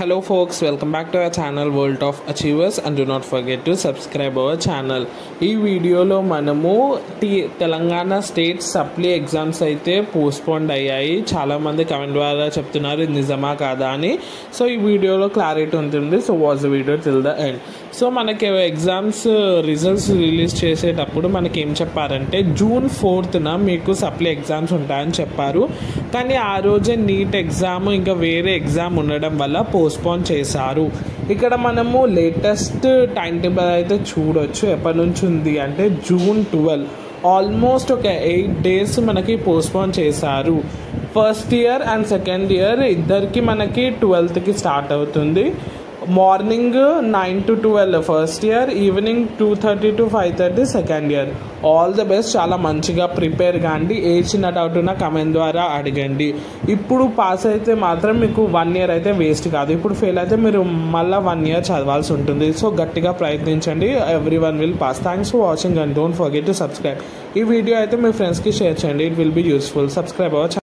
Hello folks, welcome back to our channel World of Achievers and do not forget to subscribe our channel. ఈ వీడియోలో మనము T Telangana state supply exams అయితే postponed అయ్యాయి చాలామంది comment ద్వారా చెప్తున్నారు ఇది నిజమా కాదా అని సో ఈ వీడియోలో క్లారిటీ ఉంటుంది so watch the video till the end so మనకి ఎగ్జామ్స్ రిజల్ట్స్ రిలీజ్ చేసేటప్పుడు మనకి ఏం చెప్పారంటే జూన్ ఫోర్త్న మీకు సప్లీ ఎగ్జామ్స్ ఉంటాయని చెప్పారు కానీ ఆ రోజే నీట్ ఎగ్జామ్ ఇంకా వేరే ఎగ్జామ్ ఉండడం వల్ల పోస్ట్పోన్ చేశారు ఇక్కడ మనము లేటెస్ట్ టైం టేబుల్ అయితే చూడొచ్చు ఎప్పటి నుంచి ఉంది అంటే జూన్ ట్వెల్వ్ ఆల్మోస్ట్ ఒక ఎయిట్ డేస్ మనకి పోస్ట్పోన్ చేశారు first year and second year ఇద్దరికి మనకి ట్వెల్త్కి స్టార్ట్ అవుతుంది morning nine to twelve first year evening two thirty to five thirty second year all the best చాలా మంచిగా ప్రిపేర్ కాండి ఏ చిన్న డౌట్ ఉన్నా కమెంట్ ద్వారా అడగండి ఇప్పుడు పాస్ అయితే మాత్రం మీకు వన్ ఇయర్ అయితే వేస్ట్ కాదు ఇప్పుడు ఫెయిల్ అయితే మీరు మళ్ళీ వన్ ఇయర్ చదవాల్సి ఉంటుంది సో గట్టిగా ప్రయత్నించండి every one will pass thanks for watching and don't forget to subscribe ఈ వీడియో అయితే మీ ఫ్రెండ్స్కి షేర్ చేయండి it will be useful subscribe అవ్వచ్చు